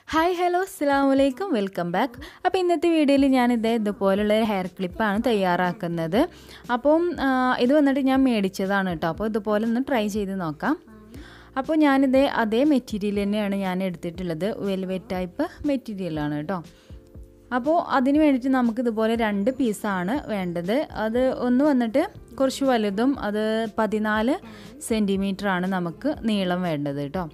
hi hello അസ്സാം വലൈക്കും welcome back അപ്പോൾ ഇന്നത്തെ വീഡിയോയിൽ ഞാനിത് ഇതുപോലുള്ള ഒരു ഹെയർ ക്ലിപ്പാണ് തയ്യാറാക്കുന്നത് അപ്പം ആ, ഇത് വന്നിട്ട് ഞാൻ മേടിച്ചതാണ് കേട്ടോ അപ്പോൾ ഇതുപോലെ ഒന്ന് ട്രൈ ചെയ്ത് നോക്കാം അപ്പോൾ ഞാനിത് അതേ മെറ്റീരിയൽ തന്നെയാണ് ഞാൻ എടുത്തിട്ടുള്ളത് വെൽവെറ്റ് ടൈപ്പ് മെറ്റീരിയലാണ് കേട്ടോ അപ്പോൾ അതിന് വേണ്ടിയിട്ട് നമുക്ക് ഇതുപോലെ രണ്ട് പീസാണ് വേണ്ടത് അത് ഒന്ന് വന്നിട്ട് കുറച്ച് വലുതും അത് പതിനാല് ആണ് നമുക്ക് നീളം വേണ്ടത് കേട്ടോ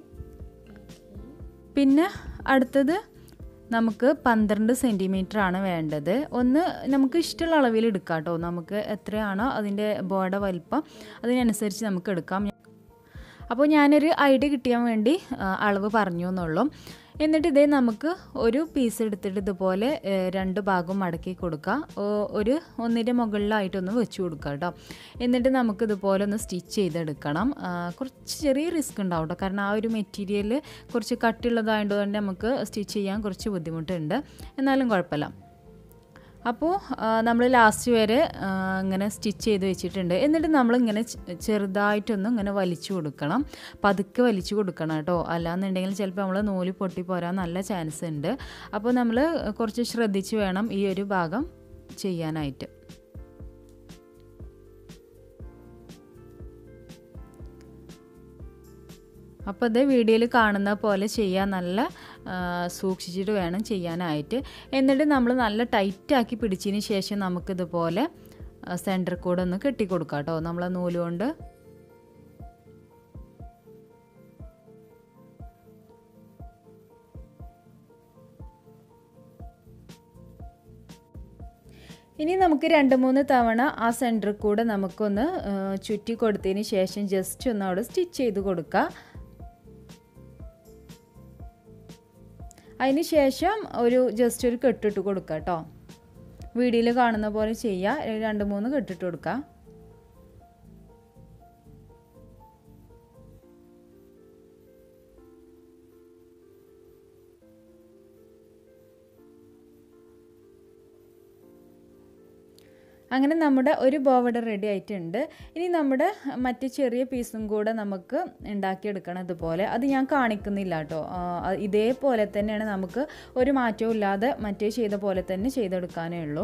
പിന്നെ അടുത്തത് നമുക്ക് പന്ത്രണ്ട് സെൻറ്റിമീറ്റർ ആണ് വേണ്ടത് ഒന്ന് നമുക്ക് ഇഷ്ടമുള്ള അളവിൽ എടുക്കാം കേട്ടോ നമുക്ക് എത്രയാണോ അതിൻ്റെ ബോർഡ് വലിപ്പം അതിനനുസരിച്ച് നമുക്ക് എടുക്കാം അപ്പോൾ ഞാനൊരു ഐഡിയ കിട്ടിയാൻ വേണ്ടി ആ, അളവ് പറഞ്ഞു എന്നുള്ളൂ എന്നിട്ട് ഇതേ നമുക്ക് ഒരു പീസ് എടുത്തിട്ട് ഇതുപോലെ ഏ, രണ്ട് ഭാഗം മടക്കി കൊടുക്കുക ഓ- ഒരു ഒന്നിൻ്റെ മുകളിലായിട്ടൊന്ന് വെച്ച് കൊടുക്കുക കേട്ടോ എന്നിട്ട് നമുക്ക് ഇതുപോലെ ഒന്ന് സ്റ്റിച്ച് ചെയ്തെടുക്കണം ആ, കുറച്ച് ചെറിയ റിസ്ക് ഉണ്ടാവും കേട്ടോ കാരണം ആ ഒരു മെറ്റീരിയൽ കുറച്ച് കട്ടുള്ളതായതുകൊണ്ട് നമുക്ക് സ്റ്റിച്ച് ചെയ്യാൻ കുറച്ച് ബുദ്ധിമുട്ടുണ്ട് എന്നാലും കുഴപ്പമില്ല അപ്പോൾ നമ്മൾ ലാസ്റ്റ് വരെ ആ, ഇങ്ങനെ സ്റ്റിച്ച് ചെയ്ത് വെച്ചിട്ടുണ്ട് എന്നിട്ട് നമ്മളിങ്ങനെ ചെ- ചെറുതായിട്ടൊന്ന് ഇങ്ങനെ വലിച്ചു കൊടുക്കണം പതുക്കെ വലിച്ചു കൊടുക്കണം കേട്ടോ അല്ലാന്നുണ്ടെങ്കിൽ ചിലപ്പോൾ നമ്മൾ നൂല് പൊട്ടി പോരാൻ നല്ല ചാൻസ് ഉണ്ട് അപ്പോൾ നമ്മൾ കുറച്ച് ശ്രദ്ധിച്ച് വേണം ഈ ഒരു ഭാഗം ചെയ്യാനായിട്ട് അപ്പോൾ അത് വീഡിയോയിൽ കാണുന്ന പോലെ ചെയ്യാൻ നല്ല ആ, സൂക്ഷിച്ചിട്ട് വേണം ചെയ്യാനായിട്ട് എന്നിട്ട് നമ്മൾ നല്ല ടൈറ്റാക്കി പിടിച്ചതിന് ശേഷം നമുക്കിതുപോലെ സെൻറ്റർ കൂടെ ഒന്ന് കെട്ടിക്കൊടുക്കാം കേട്ടോ നമ്മൾ നൂല് കൊണ്ട് ഇനി നമുക്ക് രണ്ട് മൂന്ന് തവണ ആ സെൻറ്ററിൽ കൂടെ നമുക്കൊന്ന് ആ, ചുറ്റി കൊടുത്തതിന് ശേഷം ജസ്റ്റ് ഒന്ന് അവിടെ സ്റ്റിച്ച് ചെയ്ത് കൊടുക്കുക അതിന് ശേഷം ഒരു ജസ്റ്റ് ഒരു കെട്ടിട്ട് കൊടുക്കുക കേട്ടോ വീഡിയോയിൽ കാണുന്ന പോലെ ചെയ്യുക രണ്ട് മൂന്ന് കെട്ടിട്ട് കൊടുക്കുക അങ്ങനെ നമ്മുടെ ഒരു ബോവട റെഡി ആയിട്ടുണ്ട് ഇനി നമ്മുടെ മറ്റ് ചെറിയ പീസും കൂടെ നമുക്ക് ഉണ്ടാക്കിയെടുക്കണം ഇതുപോലെ അത് ഞാൻ കാണിക്കുന്നില്ല കേട്ടോ ആ, ഇതേപോലെ തന്നെയാണ് നമുക്ക് ഒരു മാറ്റവും ഇല്ലാതെ മറ്റേ ചെയ്ത പോലെ തന്നെ ചെയ്തെടുക്കാനേ ഉള്ളൂ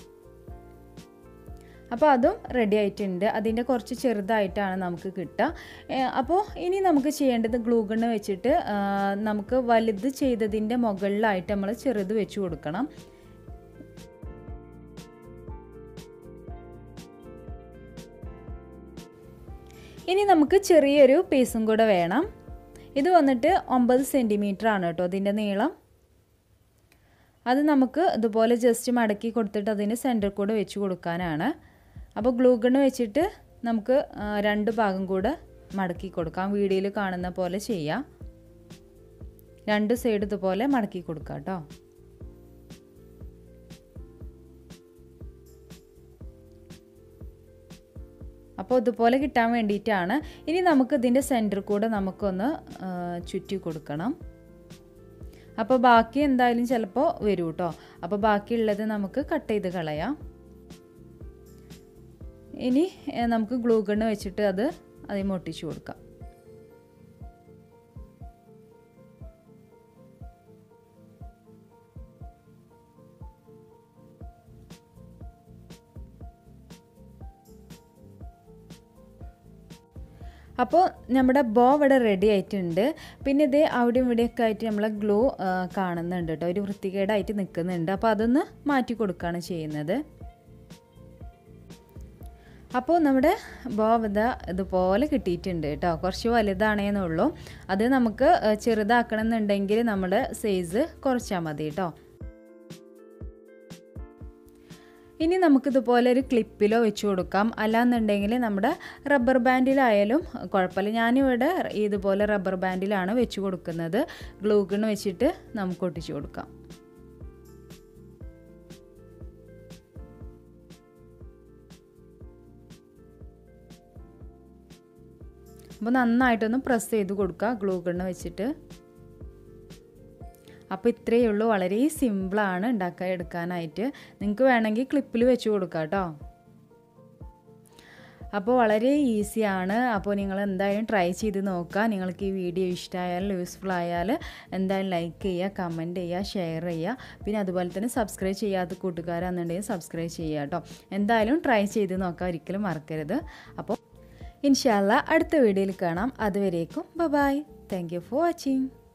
അപ്പോൾ അതും റെഡി ആയിട്ടുണ്ട് അതിൻ്റെ കുറച്ച് ചെറുതായിട്ടാണ് നമുക്ക് കിട്ടുക ഏ, അപ്പോൾ ഇനി നമുക്ക് ചെയ്യേണ്ടത് ഗ്ലൂ ഗണ്ണ് വെച്ചിട്ട് ആ, നമുക്ക് വലുത് ചെയ്തതിൻ്റെ മുകളിലായിട്ട് നമ്മൾ ചെറുത് വെച്ച് കൊടുക്കണം ഇനി നമുക്ക് ചെറിയൊരു പീസും കൂടെ വേണം ഇത് വന്നിട്ട് ഒമ്പത് സെൻറ്റിമീറ്റർ ആണ് കേട്ടോ അതിൻ്റെ നീളം അത് നമുക്ക് ഇതുപോലെ ജസ്റ്റ് മടക്കി കൊടുത്തിട്ട് അതിന് സെൻറ്റർ കൂടെ വെച്ച് കൊടുക്കാനാണ് അപ്പോൾ ഗ്ലൂ ഗണ്ണ് വെച്ചിട്ട് നമുക്ക് ആ, രണ്ട് ഭാഗം കൂടെ മടക്കി കൊടുക്കാം വീഡിയോയിൽ കാണുന്ന പോലെ ചെയ്യാം രണ്ട് സൈഡ് ഇതുപോലെ മടക്കി കൊടുക്കാം കേട്ടോ അപ്പോൾ ഇതുപോലെ കിട്ടാൻ വേണ്ടിയിട്ടാണ് ഇനി നമുക്ക് ഇതിൻ്റെ സെൻറ്റർ കൂടെ നമുക്കൊന്ന് ആ, ചുറ്റി കൊടുക്കണം അപ്പോൾ ബാക്കി എന്തായാലും ചിലപ്പോൾ വരും കേട്ടോ അപ്പോൾ ബാക്കിയുള്ളത് നമുക്ക് കട്ട് ചെയ്ത് കളയാം ഇനി ഏ, നമുക്ക് ഗ്ലൂ ഗണ്ണ് വെച്ചിട്ട് അത് അതിൽ ഒട്ടിച്ചു കൊടുക്കാം അപ്പോൾ നമ്മുടെ ബോ ഇവിടെ റെഡി ആയിട്ടുണ്ട് പിന്നെ ഇതേ അവിടെയും ഇവിടെയൊക്കെ ആയിട്ട് നമ്മളെ ഗ്ലൂ കാണുന്നുണ്ട് കേട്ടോ ഒരു വൃത്തികേടായിട്ട് നിൽക്കുന്നുണ്ട് അപ്പോൾ അതൊന്ന് മാറ്റി കൊടുക്കുകയാണ് ചെയ്യുന്നത് അപ്പോൾ നമ്മുടെ ബോവത ഇതുപോലെ കിട്ടിയിട്ടുണ്ട് കേട്ടോ കുറച്ച് വലുതാണേന്നുള്ളൂ അത് നമുക്ക് ആ, ചെറുതാക്കണം എന്നുണ്ടെങ്കിൽ നമ്മുടെ സൈസ് കുറച്ചാൽ മതി കേട്ടോ ഇനി നമുക്കിതുപോലെ ഒരു ക്ലിപ്പിലോ വെച്ച് കൊടുക്കാം അല്ലാന്നുണ്ടെങ്കിൽ നമ്മുടെ റബ്ബർ ബാൻഡിലായാലും കുഴപ്പമില്ല ഞാനിവിടെ ഇതുപോലെ റബ്ബർ ബാൻഡിലാണ് വെച്ച് കൊടുക്കുന്നത് ഗ്ലൂഗൺ വെച്ചിട്ട് നമുക്ക് ഒട്ടിച്ച് കൊടുക്കാം അപ്പോൾ നന്നായിട്ടൊന്ന് പ്രസ് ചെയ്ത് കൊടുക്കുക ഗ്ലൂ ഗണ്ണ് വെച്ചിട്ട് അപ്പോൾ ഇത്രയേ ഉള്ളൂ വളരെ സിമ്പിളാണ് ഉണ്ടാക്കാൻ എടുക്കാനായിട്ട് നിങ്ങൾക്ക് വേണമെങ്കിൽ ക്ലിപ്പിൽ വെച്ച് കൊടുക്കാം കേട്ടോ അപ്പോൾ വളരെ ഈസിയാണ് അപ്പോൾ നിങ്ങൾ എന്തായാലും ട്രൈ ചെയ്ത് നോക്കുക നിങ്ങൾക്ക് ഈ വീഡിയോ ഇഷ്ടമായാൽ യൂസ്ഫുൾ ആയാൽ എന്തായാലും ലൈക്ക് ചെയ്യുക കമൻറ്റ് ചെയ്യുക ഷെയർ ചെയ്യുക പിന്നെ അതുപോലെ തന്നെ സബ്സ്ക്രൈബ് ചെയ്യാത്ത കൂട്ടുകാരാണെന്നുണ്ടെങ്കിൽ സബ്സ്ക്രൈബ് ചെയ്യുക കേട്ടോ എന്തായാലും ട്രൈ ചെയ്ത് നോക്കുക ഒരിക്കലും മറക്കരുത് അപ്പോൾ ഇൻഷാല്ല അടുത്ത വീഡിയോയിൽ കാണാം അതുവരേക്കും ബ bye thank you for watching